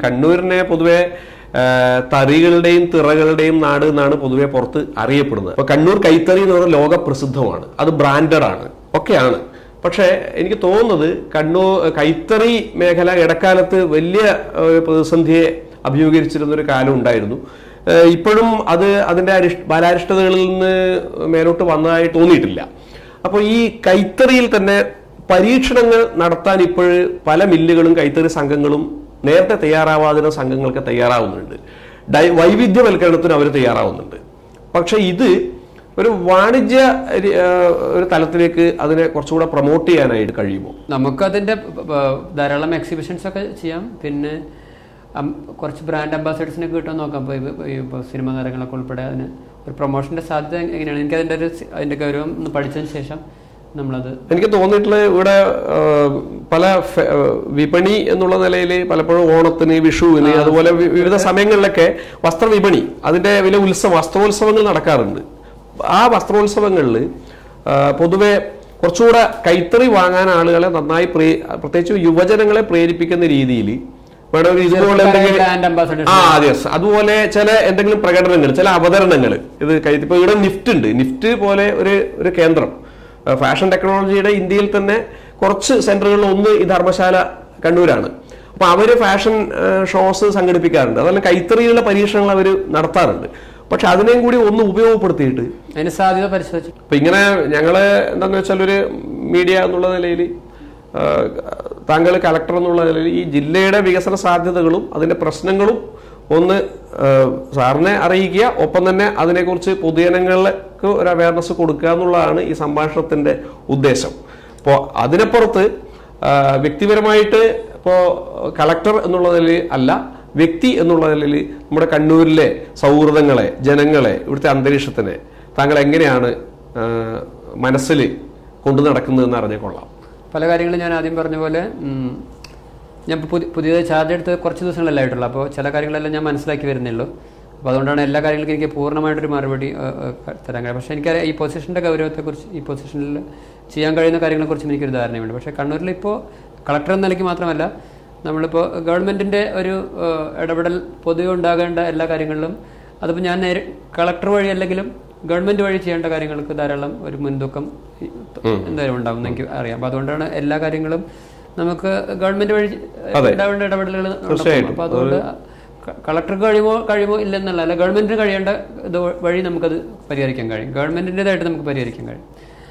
കണ്ണൂരിനെ പൊതുവെ ആ, തറികളുടെയും തിറകളുടെയും നാട് എന്നാണ് പൊതുവെ പുറത്ത് അറിയപ്പെടുന്നത് അപ്പൊ കണ്ണൂർ കൈത്തറി എന്ന് പറയുന്നത് ലോക പ്രസിദ്ധമാണ് അത് ബ്രാൻഡഡ് ആണ് ഒക്കെയാണ് പക്ഷേ എനിക്ക് തോന്നുന്നത് കണ്ണൂർ കൈത്തറി മേഖല ഇടക്കാലത്ത് വലിയ ഒരു പ്രതിസന്ധിയെ അഭിമുഖീകരിച്ചിരുന്ന ഒരു കാലം ഉണ്ടായിരുന്നു ഏഹ് ഇപ്പോഴും അത് അതിന്റെ അരിഷ് ബാലാരിഷ്ടതകളിൽ നിന്ന് മേലോട്ട് വന്നതായി തോന്നിയിട്ടില്ല അപ്പോൾ ഈ കൈത്തറിയിൽ തന്നെ പരീക്ഷണങ്ങൾ നടത്താൻ ഇപ്പോൾ പല മില്ലുകളും കൈത്തറി സംഘങ്ങളും നേരത്തെ തയ്യാറാവാതിരുന്ന സംഘങ്ങൾക്ക് തയ്യാറാവുന്നുണ്ട് ഡൈ വൈവിധ്യവൽക്കരണത്തിന് അവർ തയ്യാറാവുന്നുണ്ട് പക്ഷെ ഇത് ഒരു വാണിജ്യ രി- ഏഹ് ഒരു തലത്തിലേക്ക് അതിനെ കുറച്ചുകൂടെ പ്രൊമോട്ട് ചെയ്യാനായിട്ട് കഴിയുമോ നമുക്കതിൻ്റെ ധാരാളം എക്സിബിഷൻസ് ഒക്കെ ചെയ്യാം പിന്നെ അം- കുറച്ച് ബ്രാൻഡ് അംബാസഡേഴ്സിനെ കിട്ടുമെന്ന് നോക്കാം ഇപ്പോൾ ഇപ്പോൾ സിനിമാ താരങ്ങളൊക്കെ ഉൾപ്പെടെ അതിന് ഒരു പ്രൊമോഷൻ്റെ സാധ്യത എങ്ങനെയാണ് എനിക്ക് അതിൻ്റെ ഒരു സി- അതിൻ്റെ ഗൗരവം ഒന്ന് പഠിച്ചതിന് ശേഷം നമ്മളത് എനിക്ക് തോന്നിയിട്ടുള്ളത് ഇവിടെ ആ, പല ഫെ- ആ, വിപണി എന്നുള്ള നിലയിൽ പലപ്പോഴും ഓണത്തിന് വിഷുവിന് അതുപോലെ വി- വിവിധ സമയങ്ങളിലൊക്കെ വസ്ത്രവിപണി അതിന്റെ വലിയ ഉത്സവം വസ്ത്രോത്സവങ്ങൾ നടക്കാറുണ്ട് ആ വസ്ത്രോത്സവങ്ങളിൽ ആ, പൊതുവെ കുറച്ചുകൂടെ കൈത്തറി വാങ്ങാൻ ആളുകളെ നന്നായി പ്രേ പ്രത്യേകിച്ച് യുവജനങ്ങളെ പ്രേരിപ്പിക്കുന്ന രീതിയിൽ വേണമെങ്കിൽ ഇതുപോലെ എന്തെങ്കിലും ബ്രാൻഡ് അംബാസഡേഴ്സ് ആ അതെ yes. അതുപോലെ ചില എന്തെങ്കിലും പ്രകടനങ്ങൾ ചില അവതരണങ്ങൾ ഇത് കൈ- ഇപ്പൊ ഇവിടെ നിഫ്റ്റ് ഉണ്ട് നിഫ്റ്റ് പോലെ ഒരു ഒരു കേന്ദ്രം ആ, ഫാഷൻ ടെക്നോളജിയുടെ ഇന്ത്യയിൽ തന്നെ കുറച്ച് സെന്ററുകളിൽ ഒന്ന് ഈ ധർമ്മശാല കണ്ണൂരാണ് അപ്പൊ അവര് ഫാഷൻ ആ, ഷോസ് സംഘടിപ്പിക്കാറുണ്ട് അതല്ല കൈത്തറിയുള്ള പരീക്ഷണങ്ങൾ അവർ നടത്താറുണ്ട് പക്ഷെ അതിനെയും കൂടി ഒന്ന് ഉപയോഗപ്പെടുത്തിയിട്ട് അതിന് സാധ്യത പരിശോധിച്ചു അപ്പൊ ഇങ്ങനെ ഞങ്ങള് എന്താന്ന് വെച്ചാൽ ഒരു മീഡിയ എന്നുള്ള നിലയിൽ താങ്കൾ കലക്ടർ എന്നുള്ള നിലയിൽ ഈ ജില്ലയുടെ വികസന സാധ്യതകളും അതിന്റെ പ്രശ്നങ്ങളും ഒന്ന് ആ, സാറിനെ അറിയിക്കുക ഒപ്പം തന്നെ അതിനെക്കുറിച്ച് പൊതുജനങ്ങൾക്ക് ഒരു അവയർനെസ് കൊടുക്കുക എന്നുള്ളതാണ് ഈ സംഭാഷണത്തിന്റെ ഉദ്ദേശം അപ്പോൾ അതിനപ്പുറത്ത് ആ, വ്യക്തിപരമായിട്ട് ഇപ്പോൾ കളക്ടർ എന്നുള്ള നിലയിൽ അല്ല വ്യക്തി എന്നുള്ള നിലയിൽ നമ്മുടെ കണ്ണൂരിലെ സൗഹൃദങ്ങളെ ജനങ്ങളെ ഇവിടുത്തെ അന്തരീക്ഷത്തിനെ താങ്കൾ എങ്ങനെയാണ് ആ, മനസ്സിൽ കൊണ്ടു നടക്കുന്നതെന്ന് അറിഞ്ഞാൽ കൊള്ളാം പല കാര്യങ്ങളും ഞാൻ ആദ്യം പറഞ്ഞ പോലെ ഉം, ഞാൻ ഇപ്പോൾ പുതിയ പുതിയതായി ചാർജ് എടുത്ത് കുറച്ച് ദിവസങ്ങളല്ലേ ആയിട്ടുള്ളൂ അപ്പോൾ ചില കാര്യങ്ങളെല്ലാം ഞാൻ മനസ്സിലാക്കി വരുന്നേ ഉള്ളൂ അപ്പോൾ അതുകൊണ്ടാണ് എല്ലാ കാര്യങ്ങൾക്കും എനിക്ക് പൂർണ്ണമായിട്ടൊരു മറുപടി ഏഹ്, ഏഹ്, തരാൻ കഴിയും പക്ഷേ എനിക്കറിയാം ഈ പൊസിഷൻ്റെ ഗൗരവത്തെക്കുറിച്ച് ഈ പൊസിഷനിൽ ചെയ്യാൻ കഴിയുന്ന കാര്യങ്ങളെക്കുറിച്ച് എനിക്കൊരു ധാരണയുണ്ട് പക്ഷേ കണ്ണൂരിൽ ഇപ്പോൾ കളക്ടർ എന്ന നിലയ്ക്ക് മാത്രമല്ല നമ്മളിപ്പോൾ ഗവൺമെൻറ്റിൻ്റെ ഒരു ഏഹ്, ഇടപെടൽ പൊതുവെ ഉണ്ടാകേണ്ട എല്ലാ കാര്യങ്ങളിലും അതിപ്പോൾ ഞാൻ നേരെ കളക്ടർ വഴി അല്ലെങ്കിലും ഗവൺമെൻറ് വഴി ചെയ്യേണ്ട കാര്യങ്ങൾക്ക് ധാരാളം ഒരു മുൻതൂക്കം ഈ- എന്തായാലും ഉണ്ടാവും എന്ന് എനിക്ക് അറിയാം അപ്പോൾ അതുകൊണ്ടാണ് എല്ലാ കാര്യങ്ങളും നമുക്ക് ഗവൺമെന്റ് വഴി അതെ. ഉണ്ടാവേണ്ട ഇടപെടലുകൾ നടത്തും തീർച്ചയായിട്ടും. അപ്പോൾ അതുകൊണ്ട് ക- കളക്ടർക്ക് കഴിയുമോ കഴിയുമോ ഇല്ലെന്നല്ല അല്ല ഗവൺമെന്റിന് കഴിയേണ്ട ഇത് വഴി നമുക്കത് പരിഹരിക്കാൻ കഴിയും ഗവൺമെന്റിൻ്റെതായിട്ട് നമുക്ക് പരിഹരിക്കാൻ കഴിയും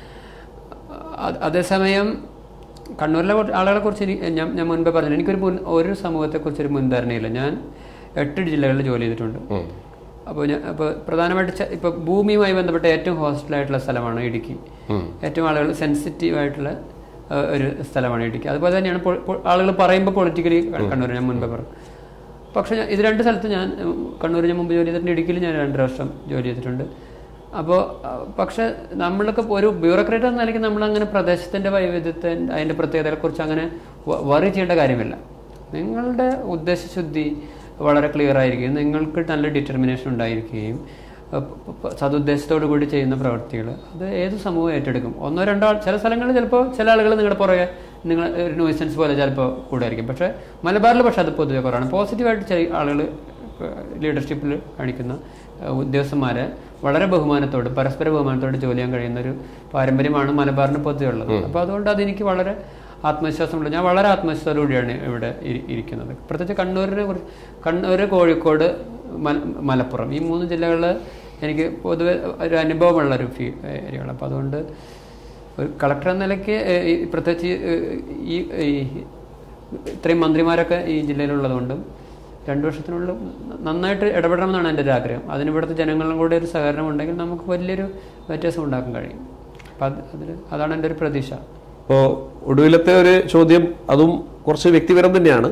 അത് അതേസമയം കണ്ണൂരിലെ കുറച്ച് ആളുകളെ കുറിച്ച് എനിക്ക് ഞാൻ ഞാൻ മുൻപേ പറഞ്ഞു എനിക്കൊരു മുൻ ഒരു സമൂഹത്തെക്കുറിച്ച് ഒരു മുൻധാരണയില്ല ഞാൻ എട്ട് ജില്ലകളിൽ ജോലി ചെയ്തിട്ടുണ്ട് അപ്പോൾ ഞാൻ അപ്പോൾ പ്രധാനമായിട്ട് ച- ഇപ്പോൾ ഭൂമിയുമായി ബന്ധപ്പെട്ട ഏറ്റവും ഹോസ്റ്റലായിട്ടുള്ള സ്ഥലമാണ് ഇടുക്കി ഏറ്റവും ആളുകൾ സെൻസിറ്റീവ് ആയിട്ടുള്ള ആ, ഒരു സ്ഥലമാണ് ഇടുക്കി അതുപോലെ തന്നെയാണ് പൊ- പൊ- ആളുകൾ പറയുമ്പോൾ പൊളിറ്റിക്കലി കണ്ണൂർ ഞാൻ മുൻപേ പറഞ്ഞു പക്ഷേ ഞാൻ ഇത് രണ്ട് സ്ഥലത്ത് ഞാൻ ഉം, കണ്ണൂർ ഞാൻ മുമ്പ് ജോലി ചെയ്തിട്ടുണ്ട് ഇടുക്കിയിൽ ഞാൻ രണ്ട് വർഷം ജോലി ചെയ്തിട്ടുണ്ട് അപ്പോൾ പക്ഷെ നമ്മളൊക്കെ ഒരു ബ്യൂറോക്രാറ്റ് എന്ന നിലയ്ക്ക് നമ്മളങ്ങനെ പ്രദേശത്തിൻ്റെ വൈവിധ്യത്തെ അതിൻ്റെ പ്രത്യേകതകളെക്കുറിച്ച് അങ്ങനെ വറി ചെയ്യേണ്ട കാര്യമില്ല നിങ്ങളുടെ ഉദ്ദേശശുദ്ധി വളരെ ക്ലിയർ ആയിരിക്കും നിങ്ങൾക്ക് നല്ല ഡിറ്റർമിനേഷൻ ഉണ്ടായിരിക്കുകയും അഹ് പ- പ- സതുദ്ദേശത്തോടു കൂടി ചെയ്യുന്ന പ്രവൃത്തികൾ അത് ഏത് സമൂഹം ഏറ്റെടുക്കും ഒന്നോ രണ്ടോ ആൾ ചില സ്ഥലങ്ങളിൽ ചിലപ്പോൾ ചില ആളുകൾ നിങ്ങളുടെ പുറകെ നിങ്ങൾ ഒരു നോയ്സൻസ് പോലെ ചിലപ്പോൾ കൂടായിരിക്കും പക്ഷേ മലബാറിൽ പക്ഷേ അത് പൊതുവെ കുറവാണ് പോസിറ്റീവായിട്ട് ചില ആളുകൾ ലീഡർഷിപ്പിൽ കാണിക്കുന്ന അഹ് ഉദ്യോഗസ്ഥന്മാരെ വളരെ ബഹുമാനത്തോട് പരസ്പര ബഹുമാനത്തോട് ജോലി ചെയ്യാൻ കഴിയുന്ന ഒരു പാരമ്പര്യമാണ് മലബാറിന് പൊതുവെ ഉള്ളത് അപ്പോൾ അതുകൊണ്ട് അതെനിക്ക് വളരെ ആത്മവിശ്വാസമുണ്ട് ഞാൻ വളരെ ആത്മവിശ്വാസത്തോടുകൂടിയാണ് ഇവിടെ ഇരി- ഇരിക്കുന്നത് പ്രത്യേകിച്ച് കണ്ണൂരിനെ കുറിച്ച് കണ്ണൂർ കോഴിക്കോട് മല മലപ്പുറം ഈ മൂന്ന് ജില്ലകളിൽ എനിക്ക് പൊതുവെ ഒരു അനുഭവമുള്ള ഒരു ഫീ ഏരിയകൾ അപ്പോൾ അതുകൊണ്ട് ഒരു കളക്ടർ എന്ന നിലയ്ക്ക് ഏഹ്, ഈ പ്രത്യേകിച്ച് ഈ ഈ ഇത്രയും മന്ത്രിമാരൊക്കെ ഈ ജില്ലയിലുള്ളതുകൊണ്ടും രണ്ടു വർഷത്തിനുള്ളിൽ നന്നായിട്ട് ഇടപെടണമെന്നാണ് എൻ്റെ ഒരു ആഗ്രഹം അതിന് ഇവിടുത്തെ ജനങ്ങളും കൂടെ ഒരു സഹകരണം ഉണ്ടെങ്കിൽ നമുക്ക് വലിയൊരു വ്യത്യാസം ഉണ്ടാക്കാൻ കഴിയും അപ്പം അത് അതിൽ അതാണ് എൻ്റെ ഒരു പ്രതീക്ഷ ഇപ്പോൾ ഒടുവിലത്തെ ഒരു ചോദ്യം അതും കുറച്ച് വ്യക്തിപരം തന്നെയാണ്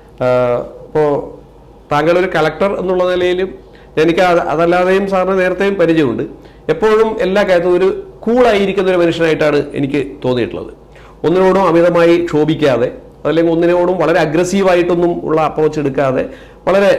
ഇപ്പോൾ താങ്കൾ ഒരു കളക്ടർ എന്നുള്ള നിലയിലും എനിക്ക് അത് അതല്ലാതെയും സാറിന് നേരത്തെയും പരിചയമുണ്ട് എപ്പോഴും എല്ലാ കാര്യത്തും ഒരു കൂളായിരിക്കുന്ന ഒരു മനുഷ്യനായിട്ടാണ് എനിക്ക് തോന്നിയിട്ടുള്ളത് ഒന്നിനോടും അമിതമായി ക്ഷോഭിക്കാതെ അല്ലെങ്കിൽ ഒന്നിനോടും വളരെ അഗ്രസീവായിട്ടൊന്നും ഉള്ള അപ്രോച്ച് എടുക്കാതെ വളരെ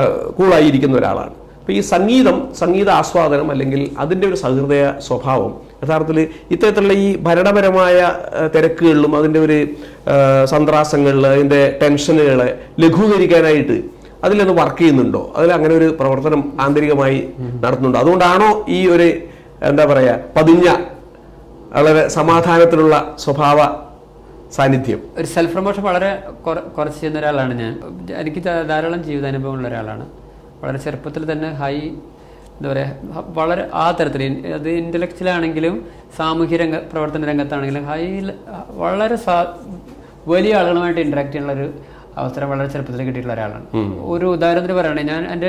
കൂളായിരിക്കുന്ന ഒരാളാണ് അപ്പോൾ ഈ സംഗീതം സംഗീത ആസ്വാദനം അല്ലെങ്കിൽ അതിൻ്റെ ഒരു സഹൃദയ സ്വഭാവം യഥാർത്ഥത്തിൽ ഇത്തരത്തിലുള്ള ഈ ഭരണപരമായ ആ, തിരക്കുകളിലും അതിൻ്റെ ഒരു ആ, സന്ത്രാസങ്ങളിൽ അതിൻ്റെ ടെൻഷനുകളെ ലഘൂകരിക്കാനായിട്ട് അതിലൊന്ന് വർക്ക് ചെയ്യുന്നുണ്ടോ അതിൽ അങ്ങനെ ഒരു പ്രവർത്തനം ആന്തരികമായി നടത്തുന്നുണ്ടോ അതുകൊണ്ടാണോ ഈ ഒരു എന്താ പറയാ പതിഞ്ഞ വളരെ സമാധാനത്തിലുള്ള സ്വഭാവ സാന്നിധ്യം ഒരു സെൽഫ് പ്രൊമോഷൻ വളരെ കുറ- കുറച്ച് ചെയ്യുന്ന ഒരാളാണ് ഞാൻ എനിക്ക് ധാ- ധാരാളം ജീവിതാനുഭവമുള്ള ഒരാളാണ് വളരെ ചെറുപ്പത്തിൽ തന്നെ ഹൈ എന്താ പറയുക വളരെ ആ തരത്തിൽ ഇൻ- അത് ഇന്റലക്ച്വൽ ആണെങ്കിലും സാമൂഹ്യ രംഗ പ്രവർത്തന രംഗത്താണെങ്കിലും ഹൈ വളരെ സാ- വലിയ ആളുകളുമായിട്ട് ഇന്ററാക്ട് ചെയ്യാനുള്ള ഒരു അവസരം വളരെ ചെറുപ്പത്തിൽ കിട്ടിയിട്ടുള്ള ഒരാളാണ് ഒരു ഉദാഹരണത്തിന് പറയുകയാണെങ്കിൽ ഞാൻ എൻ്റെ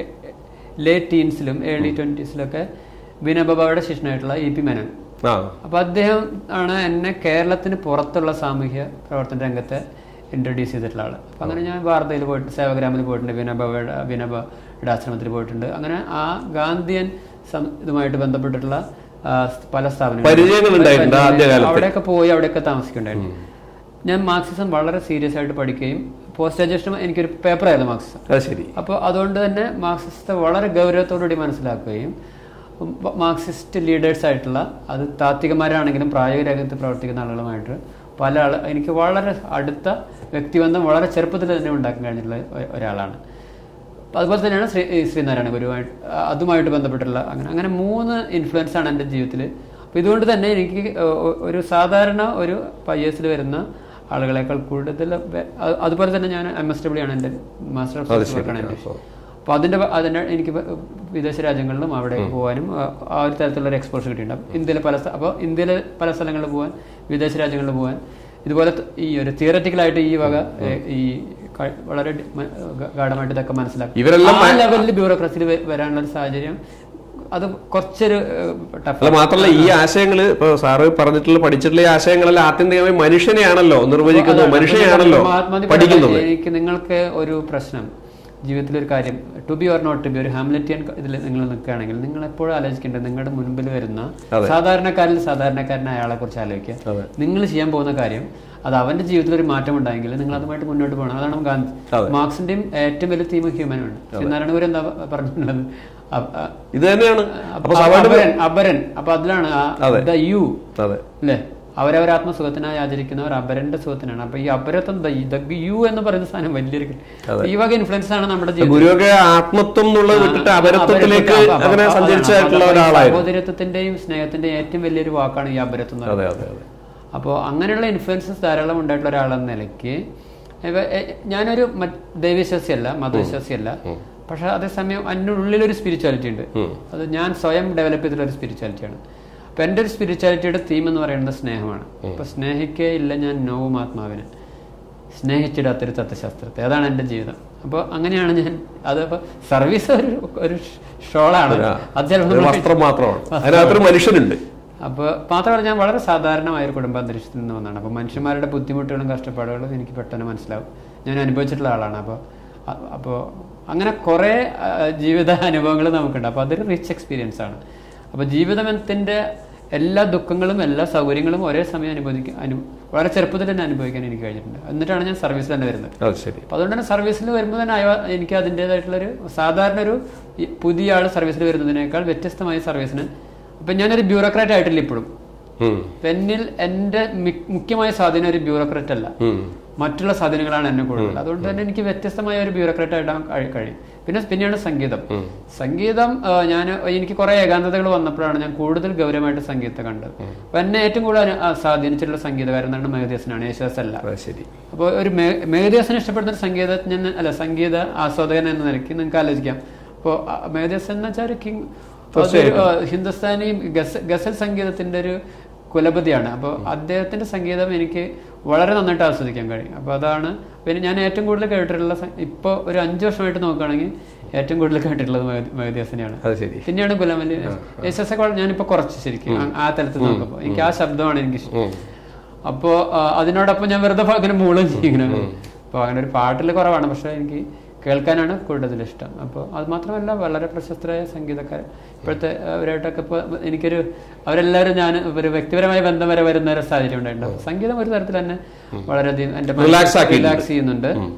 ലേറ്റ് ടീൻസിലും ഏർലി ട്വൻറ്റീസിലൊക്കെ വിനോബാബയുടെ ശിഷ്യനായിട്ടുള്ള ഇ പി മേനോൻ ആ അപ്പൊ അദ്ദേഹം ആണ് എന്നെ കേരളത്തിന് പുറത്തുള്ള സാമൂഹ്യ പ്രവർത്തന രംഗത്തെ ഇൻട്രൊഡ്യൂസ് ചെയ്തിട്ടുള്ള ആള് അപ്പൊ അങ്ങനെ ഞാൻ വാർത്തയിൽ പോയിട്ട് സേവഗ്രാമിൽ പോയിട്ടുണ്ട് വിനോബയുടെ വിനോബയുടെ ആശ്രമത്തിൽ പോയിട്ടുണ്ട് അങ്ങനെ ആ ഗാന്ധിയൻ സം- ഇതുമായിട്ട് ബന്ധപ്പെട്ടിട്ടുള്ള ആ, പല സ്ഥാപനങ്ങളും പരിചയങ്ങൾ ഉണ്ടായിട്ടുണ്ട് ആദ്യകാലത്ത്. അവിടെയൊക്കെ പോയി അവിടെയൊക്കെ താമസിക്കുന്നുണ്ടായിരുന്നു ഞാൻ മാർക്സിസം വളരെ സീരിയസ് ആയിട്ട് പഠിക്കുകയും പോസ്റ്റ് ഗ്രാജുവേഷൻ എനിക്കൊരു പേപ്പറായിരുന്നു മാർക്സിസം അത് ശരി അപ്പോൾ അതുകൊണ്ട് തന്നെ മാർക്സിസത്തെ വളരെ ഗൗരവത്തോടുകൂടി മനസ്സിലാക്കുകയും ഉം, ബ- മാർക്സിസ്റ്റ് ലീഡേഴ്സ് ആയിട്ടുള്ള അത് താത്വികന്മാരാണെങ്കിലും പ്രായോഗിക രംഗത്ത് പ്രവർത്തിക്കുന്ന ആളുകളുമായിട്ട് പല ആൾ എനിക്ക് വളരെ അടുത്ത വ്യക്തിബന്ധം വളരെ ചെറുപ്പത്തിൽ തന്നെ ഉണ്ടാക്കാൻ കഴിഞ്ഞിട്ടുള്ള ഒ- ഒരാളാണ് അപ്പൊ അതുപോലെ തന്നെയാണ് ശ്രീ ഈ ശ്രീനാരായണ ഗുരുവായിട്ട് ആ, അതുമായിട്ട് ബന്ധപ്പെട്ടുള്ള അങ്ങനെ അങ്ങനെ മൂന്ന് ഇൻഫ്ലുവൻസ് ആണ് എൻ്റെ ജീവിതത്തിൽ അപ്പോൾ ഇതുകൊണ്ട് തന്നെ എനിക്ക് ഒ- ഒ- ഒരു സാധാരണ ഒരു പയ്യേഴ്സിൽ വരുന്ന ആളുകളെക്കാൾ കൂടുതൽ വെ- അത് അതുപോലെ തന്നെ ഞാൻ എം എസ് ഡബ്ല്യു ആണ് എൻ്റെ മാസ്റ്റർ ഓഫ് സയൻസ് വർക്കാണ് എൻ്റെ അപ്പോൾ അതിൻ്റെ ഭ- അതിൻ്റെ എനിക്ക് വ- വിദേശ രാജ്യങ്ങളിലും അവിടെ പോകാനും ആ ആ ഒരു തരത്തിലുള്ള ഒരു എക്സ്പോഷർ കിട്ടിയിട്ടുണ്ട് ഇന്ത്യയിലെ പല സ്ഥ- അപ്പോൾ ഇന്ത്യയിലെ പല സ്ഥലങ്ങളിൽ പോകാൻ വിദേശ രാജ്യങ്ങളിൽ പോകാൻ ഇതുപോലെ ത- ഈ ഒരു തിയററ്റിക്കലായിട്ട് ഈ വക ഏ, ഈ ക- വളരെ ഡി- മ- ഗ- ഗാഢമായിട്ട് ഇതൊക്കെ മനസ്സിലാക്കും ഇവരെല്ലാം ആ ലെവലിൽ ബ്യൂറോക്രസിയിൽ വരാനുള്ള ഒരു സാഹചര്യം അത് കുറച്ചൊരു ടഫ് അല്ല മാത്രമല്ല ഈ ആശയങ്ങള് ഇപ്പൊ സാറ് പറഞ്ഞിട്ടുള്ള പഠിച്ചിട്ടുള്ള ഈ ആശയങ്ങളെല്ലാം ആത്യന്തികമായി മനുഷ്യനെയാണല്ലോ നിർവചിക്കുന്നത് മനുഷ്യനെയാണല്ലോ മഹാത്മാഗാന്ധി പഠിക്കുന്നത് പറയുന്നത് എനിക്ക് നിങ്ങൾക്ക് ഒരു പ്രശ്നം ജീവിതത്തിൽ ഒരു കാര്യം to be or not to be ഒരു ഹാംലറ്റിയൻ ഇതിൽ നിങ്ങൾ നിൽക്കുകയാണെങ്കിൽ നിങ്ങൾ എപ്പോഴും ആലോചിക്കേണ്ടത് നിങ്ങളുടെ മുൻപിൽ വരുന്ന അതെ. സാധാരണക്കാരിൽ സാധാരണക്കാരനായ അയാളെ കുറിച്ച് ആലോചിക്കുക അതെ. നിങ്ങൾ ചെയ്യാൻ പോകുന്ന കാര്യം അത് അവന്റെ ജീവിതത്തിൽ ഒരു മാറ്റം ഉണ്ടായെങ്കിൽ നിങ്ങൾ അതുമായിട്ട് മുന്നോട്ട് പോകണം അതാണ് ഗാന്ധി അതെ. മാർക്സിന്റെയും ഏറ്റവും വലിയ തീം ഹ്യൂമനാണ് ശ്രീനാരായണ ഗുരു എന്താ പറഞ്ഞിട്ടുള്ളത് അ- അ- ഇത് തന്നെയാണ് അപ്പൊ അ- സ്വാഭാവിക അപരൻ അപരൻ അപ്പൊ അതിലാണ് അതെ. ദ യു അതെ അല്ലേ അവരവരാത്മ സുഖത്തിനായി ആചരിക്കുന്നവർ അപരന്റെ സുഖത്തിനാണ് അപ്പൊ ഈ അപരത്വം ദ ദ യു എന്ന് പറയുന്ന സാധനം വലിയൊരു ഈ വക ഇൻഫ്ലുവൻസ് ആണ് നമ്മുടെ ജീവിതത്തിൽ ഗുരുവൊക്കെ ആത്മത്വം എന്നുള്ളത് വിട്ടിട്ട് അപരത്വത്തിലേക്ക് അപരത്വം. അപ്പൊ- അങ്ങനെ അപ്പൊ സഞ്ചരിച്ചായിട്ടുള്ള അതാണ്. ഒരാളായിരുന്നു സഹോദരത്വത്തിന്റെയും സ്നേഹത്തിന്റെയും ഏറ്റവും വലിയൊരു വാക്കാണ് ഈ അപരത്വം എന്ന് പറയുന്നത്. അതെ അതെ അതെ അപ്പോൾ അങ്ങനെയുള്ള ഇൻഫ്ലുവൻസസ് ധാരാളം ഉണ്ടായിട്ടുള്ള ഒരാളെന്ന നിലയ്ക്ക് ഇവ- എ- ഞാനൊരു മറ്റ് ദൈവവിശ്വാസിയല്ല മതവിശ്വാസിയല്ല പക്ഷെ അതേസമയം അതിൻ്റെ ഉള്ളിലൊരു സ്പിരിച്വാലിറ്റി ഉണ്ട് അത് ഞാൻ സ്വയം ഡെവലപ്പ് ചെയ്തിട്ടുള്ള ഒരു സ്പിരിച്വാലിറ്റിയാണ് അപ്പൊ എൻ്റെ ഒരു സ്പിരിച്വാലിറ്റിയുടെ തീം എന്ന് പറയുന്നത് സ്നേഹമാണ് അപ്പൊ സ്നേഹിക്കേ ഇല്ല ഞാൻ നോവും ആത്മാവിനെ സ്നേഹിച്ചിടാത്തൊരു തത്വശാസ്ത്രത്തെ അതാണ് എൻ്റെ ജീവിതം അപ്പോൾ അങ്ങനെയാണ് ഞാൻ അതപ്പോൾ സർവീസ് ഒരു ഒരു ഷോളാണ് അത് ചിലപ്പോൾ ഒരു നമ്മൾ വസ്ത്രം മാത്രമാണ് അതിനകത്തൊരു മനുഷ്യനുണ്ട് അപ്പോൾ മാത്രമല്ല ഞാൻ വളരെ സാധാരണമായ ഒരു കുടുംബാന്തരീക്ഷത്തിൽ നിന്ന് വന്നതാണ് അപ്പോൾ മനുഷ്യന്മാരുടെ ബുദ്ധിമുട്ടുകളും കഷ്ടപ്പാടുകളും എനിക്ക് പെട്ടെന്ന് മനസ്സിലാവും ഞാൻ അനുഭവിച്ചിട്ടുള്ള ആളാണ് അപ്പോൾ അപ്പോൾ അങ്ങനെ കുറേ ആ, ജീവിത അനുഭവങ്ങൾ നമുക്കുണ്ട് അപ്പോൾ അതൊരു റിച്ച് എക്സ്പീരിയൻസ് ആണ് അപ്പോൾ ജീവിതത്തിൻ്റെ എല്ലാ ദുഃഖങ്ങളും എല്ലാ സൗകര്യങ്ങളും ഒരേ സമയം അനുഭവിക്കാൻ അനു വളരെ ചെറുപ്പത്തിൽ തന്നെ അനുഭവിക്കാൻ എനിക്ക് കഴിഞ്ഞിട്ടുണ്ട് എന്നിട്ടാണ് ഞാൻ സർവീസിൽ തന്നെ വരുന്നത് അത് ശരി അപ്പോൾ അതുകൊണ്ട് തന്നെ സർവീസിൽ വരുമ്പോൾ തന്നെ അയ- എനിക്ക് അതിൻ്റെതായിട്ടുള്ളൊരു സാധാരണ ഒരു ഈ പുതിയ ആൾ സർവീസിൽ വരുന്നതിനേക്കാൾ വ്യത്യസ്തമായ സർവീസിന് അപ്പം ഞാനൊരു ബ്യൂറോക്രാറ്റ് ആയിട്ടില്ല ഇപ്പോഴും ഉം. എന്നിൽ എൻ്റെ മി- മുഖ്യമായ സ്വാധീനം ഒരു ബ്യൂറോക്രാറ്റ് അല്ല ഉം. മറ്റുള്ള സ്വാധീനങ്ങളാണ് എന്നെ കൂടുതൽ അതുകൊണ്ട് തന്നെ എനിക്ക് വ്യത്യസ്തമായ ഒരു ബ്യൂറോക്രാറ്റ് ആയിട്ടാൻ കഴി- കഴിയും പിന്നെ പിന്നെയാണ് സംഗീതം സംഗീതം ഞാൻ എനിക്ക് കുറെ ഏകാന്തതകൾ വന്നപ്പോഴാണ് ഞാൻ കൂടുതൽ ഗൗരവമായിട്ട് സംഗീതത്തെ കണ്ടത് അപ്പൊ എന്നെ ഏറ്റവും കൂടുതൽ അനു- ആ, സ്വാധീനിച്ചിട്ടുള്ള സംഗീതകാരൻ എന്ന് പറയുന്നത് മേഘദാസനാണ് യേശുദാസ് അല്ല അത് ശരി അപ്പോൾ ഒരു മേ- മേഘദാസനെ ഇഷ്ടപ്പെടുന്ന ഒരു സംഗീതജ്ഞൻ അല്ല സംഗീത ആസ്വാദകൻ എന്ന നിലയ്ക്ക് നിങ്ങൾക്ക് ആലോചിക്കാം അപ്പോൾ മേഘദാസൻ എന്ന് വെച്ചാൽ ഒരു കിങ് അതൊരു, ആ, ഹിന്ദുസ്ഥാനി ഗസ- ഗസൽ സംഗീതത്തിന്റെ ഒരു കുലപതിയാണ് അപ്പോൾ അദ്ദേഹത്തിന്റെ സംഗീതം എനിക്ക് വളരെ നന്നായിട്ട് ആസ്വദിക്കാൻ കഴിയും അപ്പോൾ അതാണ് പിന്നെ ഞാൻ ഏറ്റവും കൂടുതൽ കേട്ടിട്ടുള്ള ഇപ്പോൾ ഒരു അഞ്ച് വർഷമായിട്ട് നോക്കുകയാണെങ്കിൽ ഏറ്റവും കൂടുതൽ കേട്ടിട്ടുള്ളത് മേഘദാസനെയാണ് അത് ശരി പിന്നെയാണ് ഗുലാമലി യേശുദാസേക്കാൾ ഞാനിപ്പോൾ കുറച്ച് ശരിക്കും ആ- ആ തലത്തിൽ നോക്കുമ്പോൾ എനിക്ക് ആ ശബ്ദമാണ് എനിക്ക് ഇഷ്ടം ഉം. അപ്പോ ആ, അതിനോടൊപ്പം ഞാൻ വെറുതെ അങ്ങനെ മൂളും ചെയ്യണം അപ്പൊ അങ്ങനെ ഒരു പാട്ടിൽ കുറവാണ് പക്ഷെ എനിക്ക് കേൾക്കാനാണ് കൂടുതൽ ഇഷ്ടം അപ്പോൾ അത് മാത്രമല്ല വളരെ പ്രശസ്തരായ സംഗീതക്കാർ ഇപ്പോഴത്തെ അവരായിട്ടൊക്കെ ഇപ്പോൾ എനിക്കൊരു അവരെല്ലാവരും ഞാൻ ഒരു വ്യക്തിപരമായ ബന്ധം വരെ വരുന്ന ഒരു സാഹചര്യം ഉണ്ടായിട്ടുണ്ട് സംഗീതം ഒരു തരത്തിൽ തന്നെ വളരെയധികം എൻ്റെ Relax ആക്കിയിട്ടുണ്ട്. റിലാക്സ് ചെയ്യുന്നുണ്ട്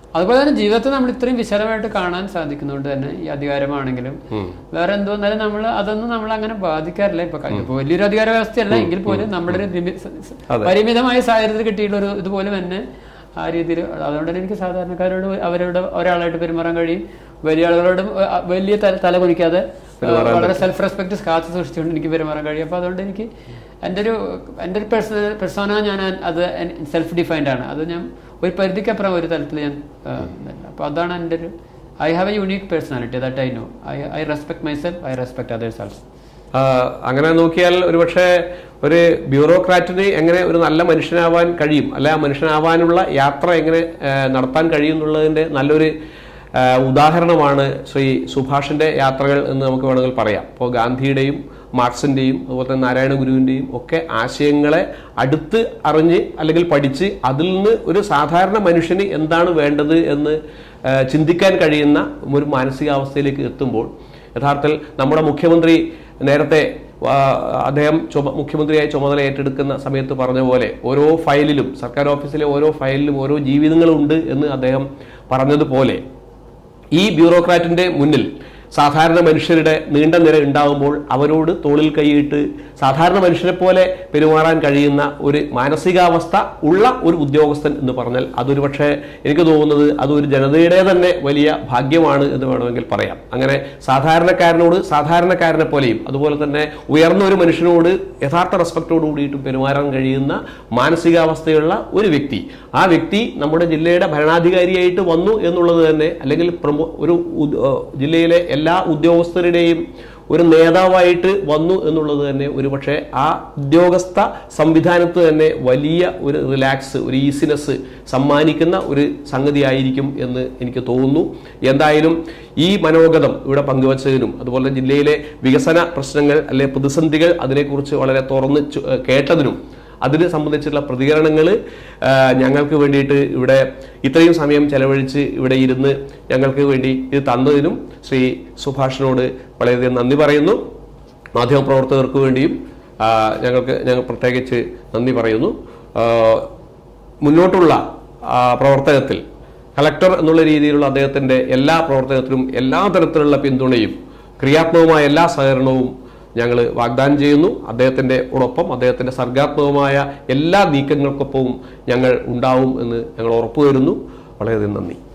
അതുപോലെ തന്നെ ജീവിതത്തെ നമ്മൾ ഇത്രയും വിശാലമായിട്ട് കാണാൻ സാധിക്കുന്നതുകൊണ്ട് തന്നെ ഈ അധികാരമാണെങ്കിലും വേറെ എന്തോ എന്നാലും നമ്മൾ അതൊന്നും നമ്മൾ അങ്ങനെ ബാധിക്കാറില്ല ഇപ്പൊ ക- ഇപ്പൊ വലിയൊരു അധികാര വ്യവസ്ഥയല്ല എങ്കിൽ പോലും നമ്മുടെ ഒരു ലിമി- സ- സ- പരിമിതമായ സാഹചര്യത്തിൽ കിട്ടിയുള്ള ഒരു ഇതുപോലും എന്നെ ആ രീതിയിൽ അതുകൊണ്ട് തന്നെ എനിക്ക് സാധാരണക്കാരോട് അവരോട് ഒരാളായിട്ട് പെരുമാറാൻ കഴിയും വലിയ ആളുകളോടും അഹ് വലിയ തല തല കുനിക്കാതെ അഹ് വളരെ സെൽഫ് റെസ്പെക്ട് കാത്തു സൂക്ഷിച്ചുകൊണ്ട് എനിക്ക് പെരുമാറാൻ കഴിയും അപ്പൊ അതുകൊണ്ട് എനിക്ക് എൻ്റെ ഒരു എൻ്റെ ഒരു പേഴ്സണൽ പെർസോണ ഞാൻ അത് സെൽഫ് ഡിഫൈൻഡ് ആണ് അത് ഞാൻ ഒരു പരിധിക്കപ്പുറം ഒരു തലത്തിൽ ഞാൻ അപ്പോൾ അതാണ് എൻ്റെ ഒരു I have a unique personality that I know I I respect myself I respect others also ആ, അങ്ങനെ നോക്കിയാൽ ഒരുപക്ഷെ ഒരു ബ്യൂറോക്രാറ്റിന് എങ്ങനെ ഒരു നല്ല മനുഷ്യനാവാൻ കഴിയും അല്ലെ ആ മനുഷ്യനാവാനുള്ള യാത്ര എങ്ങനെ ആ, നടത്താൻ കഴിയും എന്നുള്ളതിന്റെ നല്ലൊരു ആ, ഉദാഹരണമാണ് ശ്രീ സുഭാഷിന്റെ യാത്രകൾ എന്ന് നമുക്ക് വേണമെങ്കിൽ പറയാം ഇപ്പോൾ ഗാന്ധിയുടെയും മാർക്സിന്റെയും അതുപോലെ തന്നെ നാരായണ ഗുരുവിന്റെയും ഒക്കെ ആശയങ്ങളെ അടുത്ത് അറിഞ്ഞ് അല്ലെങ്കിൽ പഠിച്ച് അതിൽ നിന്ന് ഒരു സാധാരണ മനുഷ്യന് എന്താണ് വേണ്ടത് എന്ന് ആ, ചിന്തിക്കാൻ കഴിയുന്ന ഒരു മാനസികാവസ്ഥയിലേക്ക് എത്തുമ്പോൾ യഥാർത്ഥത്തിൽ നമ്മുടെ മുഖ്യമന്ത്രി നേരത്തെ ആ, അദ്ദേഹം ചുമ മുഖ്യമന്ത്രിയായി ചുമതല ഏറ്റെടുക്കുന്ന സമയത്ത് പറഞ്ഞ പോലെ ഓരോ ഫയലിലും സർക്കാർ ഓഫീസിലെ ഓരോ ഫയലിലും ഓരോ ജീവിതങ്ങളുണ്ട് എന്ന് അദ്ദേഹം പറഞ്ഞതുപോലെ ഈ ബ്യൂറോക്രാറ്റിന്റെ മുന്നിൽ സാധാരണ മനുഷ്യരുടെ നീണ്ട നിര ഉണ്ടാകുമ്പോൾ അവരോട് തോളിൽ കൈയിട്ട് സാധാരണ മനുഷ്യരെ പോലെ പെരുമാറാൻ കഴിയുന്ന ഒരു മാനസികാവസ്ഥ ഉള്ള ഒരു ഉദ്യോഗസ്ഥൻ എന്ന് പറഞ്ഞാൽ അതൊരു പക്ഷേ എനിക്ക് തോന്നുന്നത് അതൊരു ജനതയുടെ തന്നെ വലിയ ഭാഗ്യമാണ് എന്ന് വേണമെങ്കിൽ പറയാം അങ്ങനെ സാധാരണക്കാരനോട് സാധാരണക്കാരനെ പോലെയും അതുപോലെ തന്നെ ഉയർന്ന ഒരു മനുഷ്യനോട് യഥാർത്ഥ റെസ്പെക്റ്റോട് കൂടിയിട്ടും പെരുമാറാൻ കഴിയുന്ന മാനസികാവസ്ഥയുള്ള ഒരു വ്യക്തി ആ വ്യക്തി നമ്മുടെ ജില്ലയുടെ ഭരണാധികാരിയായിട്ട് വന്നു എന്നുള്ളത് തന്നെ അല്ലെങ്കിൽ പ്രമോ ഒരു ഉദ്- ഏഹ് ജില്ലയിലെ എല്ലാ ഉദ്യോഗസ്ഥരുടെയും ഒരു നേതാവായിട്ട് വന്നു എന്നുള്ളത് തന്നെ ഒരുപക്ഷെ ആ ഉദ്യോഗസ്ഥ സംവിധാനത്ത് തന്നെ വലിയ ഒരു റിലാക്സ് ഒരു ഈസിനെസ് സമ്മാനിക്കുന്ന ഒരു സംഗതിയായിരിക്കും എന്ന് എനിക്ക് തോന്നുന്നു എന്തായാലും ഈ മനോഗതം ഇവിടെ പങ്കുവച്ചതിനും അതുപോലെ ജില്ലയിലെ വികസന പ്രശ്നങ്ങൾ അല്ലെ പ്രതിസന്ധികൾ അതിനെക്കുറിച്ച് വളരെ തുറന്ന് ചു- ഏഹ് കേട്ടതിനും അതിനെ സംബന്ധിച്ചുള്ള പ്രതികരണങ്ങൾ ഞങ്ങൾക്ക് വേണ്ടിയിട്ട് ഇവിടെ ഇത്രയും സമയം ചെലവഴിച്ച് ഇവിടെ ഇരുന്ന് ഞങ്ങൾക്ക് വേണ്ടി ഇത് തന്നതിനും ശ്രീ സുഭാഷിനോട് വളരെയധികം നന്ദി പറയുന്നു മാധ്യമപ്രവർത്തകർക്ക് വേണ്ടിയും ആ, ഞങ്ങൾക്ക് ഞങ്ങൾ പ്രത്യേകിച്ച് നന്ദി പറയുന്നു ആ, മുന്നോട്ടുള്ള ആ, പ്രവർത്തനത്തിൽ കളക്ടർ എന്നുള്ള രീതിയിലുള്ള അദ്ദേഹത്തിന്റെ എല്ലാ പ്രവർത്തനത്തിനും എല്ലാ തരത്തിലുള്ള പിന്തുണയും ക്രിയാത്മകമായ എല്ലാ സഹകരണവും ഞങ്ങൾ വാഗ്ദാനം ചെയ്യുന്നു അദ്ദേഹത്തിന്റെ ഒപ്പം അദ്ദേഹത്തിന്റെ സർഗാത്മകമായ എല്ലാ നീക്കങ്ങൾക്കൊപ്പവും ഞങ്ങൾ ഉണ്ടാവും എന്ന് ഞങ്ങൾ ഉറപ്പുവരുന്നു വളരെയധികം നന്ദി